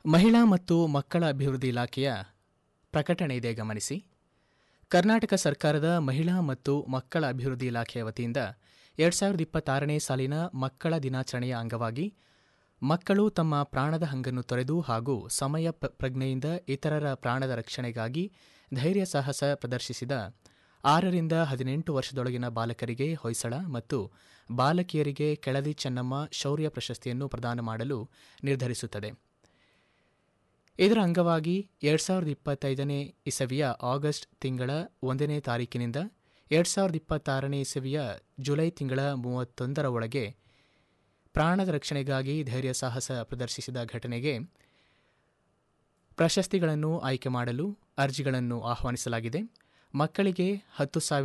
ಮಹಿಳಾ ಮತ್ತು ಮಕ್ಕಳ ಅಭಿವೃದ್ಧಿ ಇಲಾಖೆಯ ಪ್ರಕಟಣೆ ಇದೆ ಗಮನಿಸಿ ಕರ್ನಾಟಕ ಸರ್ಕಾರದ ಮಹಿಳಾ ಮತ್ತು ಮಕ್ಕಳ ಅಭಿವೃದ್ಧಿ ಇಲಾಖೆಯ ವತಿಯಿಂದ ಎರಡು ಸಾವಿರದ ಇಪ್ಪತ್ತಾರನೇ ಸಾಲಿನ ಮಕ್ಕಳ ದಿನಾಚರಣೆಯ ಅಂಗವಾಗಿ ಮಕ್ಕಳು ತಮ್ಮ ಪ್ರಾಣದ ಹಂಗನ್ನು ತೊರೆದು ಹಾಗೂ ಸಮಯ ಪ- ಪ್ರಜ್ಞೆಯಿಂದ ಇತರರ ಪ್ರಾಣದ ರಕ್ಷಣೆಗಾಗಿ ಧೈರ್ಯ ಸಾಹಸ ಪ್ರದರ್ಶಿಸಿದ ಆರರಿಂದ ಹದಿನೆಂಟು ವರ್ಷದೊಳಗಿನ ಬಾಲಕರಿಗೆ ಹೊಯ್ಸಳ ಮತ್ತು ಬಾಲಕಿಯರಿಗೆ ಕೆಳದಿ ಚೆನ್ನಮ್ಮ ಶೌರ್ಯ ಪ್ರಶಸ್ತಿಯನ್ನು ಪ್ರದಾನ ಮಾಡಲು ನಿರ್ಧರಿಸುತ್ತದೆ ಇದರ ಅಂಗವಾಗಿ ಎರಡು ಸಾವಿರದ ಇಪ್ಪತ್ತೈದನೇ ಇಸವಿಯ ಆಗಸ್ಟ್ ತಿಂಗಳ ಒಂದನೇ ತಾರೀಕಿನಿಂದ ಎರಡು ಸಾವಿರದ ಇಪ್ಪತ್ತಾರನೇ ಇಸವಿಯ ಜುಲೈ ತಿಂಗಳ ಮೂವತ್ತೊಂದರ ಒಳಗೆ ಪ್ರಾಣದ ರಕ್ಷಣೆಗಾಗಿ ಧೈರ್ಯ ಸಾಹಸ ಪ್ರದರ್ಶಿಸಿದ ಘಟನೆಗೆ ಪ್ರಶಸ್ತಿಗಳನ್ನು ಆಯ್ಕೆ ಮಾಡಲು ಅರ್ಜಿಗಳನ್ನು ಆಹ್ವಾನಿಸಲಾಗಿದೆ ಮಕ್ಕಳಿಗೆ ಹತ್ತು ಸಾವಿರ